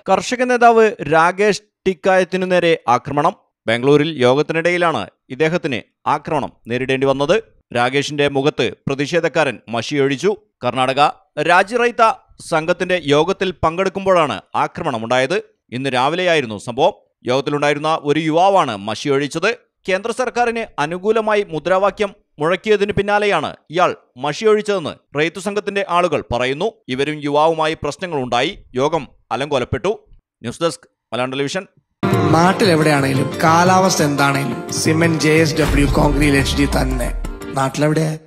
കർഷക നേതാവ് രാകേഷ് ടിക്കായത്തിനു നേരെ ആക്രമണം ബാംഗ്ലൂരിൽ യോഗത്തിനിടയിലാണ് ഇദ്ദേഹത്തിന് ആക്രമണം നേരിടേണ്ടി വന്നത് രാകേഷിന്റെ മുഖത്ത് പ്രതിഷേധക്കാരൻ മഷിയൊഴിച്ചു കർണാടക രാജ്യറൈത്ത സംഘത്തിന്റെ യോഗത്തിൽ പങ്കെടുക്കുമ്പോഴാണ് ആക്രമണമുണ്ടായത് ഇന്ന് രാവിലെയായിരുന്നു സംഭവം യോഗത്തിലുണ്ടായിരുന്ന ഒരു യുവാവാണ് മഷിയൊഴിച്ചത് കേന്ദ്ര സർക്കാരിന് അനുകൂലമായി മുദ്രാവാക്യം മുഴക്കിയതിന് പിന്നാലെയാണ് ഇയാൾ മഷിയൊഴിച്ചതെന്ന് റെയ്ത്തു സംഘത്തിന്റെ ആളുകൾ പറയുന്നു ഇവരും യുവാവുമായി പ്രശ്നങ്ങളുണ്ടായി യോഗം അലങ്കോലപ്പെട്ടു ന്യൂസ് ഡെസ്ക് മലയാളം ടെലിവിഷൻ നാട്ടിലെവിടെയാണെങ്കിലും കാലാവസ്ഥ എന്താണെങ്കിലും cement J S W concrete H D തന്നെ നാട്ടിലെവിടെയാ